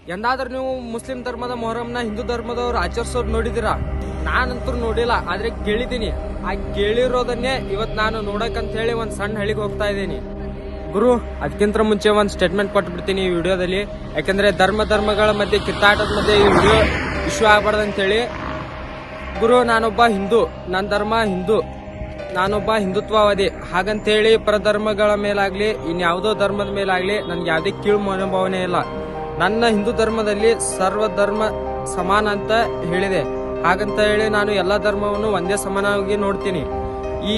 ಎಂದಾದ್ರೂ ನೀವು ಮುಸ್ಲಿಂ ಧರ್ಮದ ಮೊಹರಂನ ಹಿಂದೂ ಧರ್ಮದವ್ರು ಆಚರಿಸೋದು ನೋಡಿದಿರಾ ನಾನಂತೂ ನೋಡಿಲ್ಲ ಆದ್ರೆ ಕೇಳಿದ್ದೀನಿ ಆ ಕೇಳಿರೋದನ್ನೇ ಇವತ್ ನಾನು ನೋಡಕ್ಕಂತ ಹೇಳಿ ಒಂದ್ ಸಣ್ಣ ಹಳ್ಳಿಗೆ ಹೋಗ್ತಾ ಇದ್ದೀನಿ ಗುರು ಅದಕ್ಕಿಂತ ಮುಂಚೆ ಒಂದ್ ಸ್ಟೇಟ್ಮೆಂಟ್ ಕೊಟ್ಬಿಡ್ತೀನಿ ಈ ವಿಡಿಯೋದಲ್ಲಿ ಯಾಕಂದ್ರೆ ಧರ್ಮ ಧರ್ಮಗಳ ಮಧ್ಯೆ ಕಿತ್ತಾಟದ ಮಧ್ಯೆ ಈ ವಿಡಿಯೋ ಇಶ್ಯೂ ಆಗ್ಬಾರ್ದು ಅಂತೇಳಿ ಗುರು ನಾನೊಬ್ಬ ಹಿಂದೂ ನನ್ನ ಧರ್ಮ ಹಿಂದೂ ನಾನೊಬ್ಬ ಹಿಂದುತ್ವವಾದಿ ಹಾಗಂತೇಳಿ ಪರಧರ್ಮಗಳ ಮೇಲಾಗ್ಲಿ ಇನ್ಯಾವುದೋ ಧರ್ಮದ ಮೇಲಾಗ್ಲಿ ನನ್ಗೆ ಯಾವುದೇ ಕೀಳು ಮನೋಭಾವನೆ ಇಲ್ಲ ನನ್ನ ಹಿಂದೂ ಧರ್ಮದಲ್ಲಿ ಸರ್ವ ಧರ್ಮ ಸಮಾನ ಅಂತ ಹೇಳಿದೆ ಹಾಗಂತ ಹೇಳಿ ನಾನು ಎಲ್ಲ ಧರ್ಮವನ್ನು ಒಂದೇ ಸಮಾನವಾಗಿ ನೋಡ್ತೀನಿ ಈ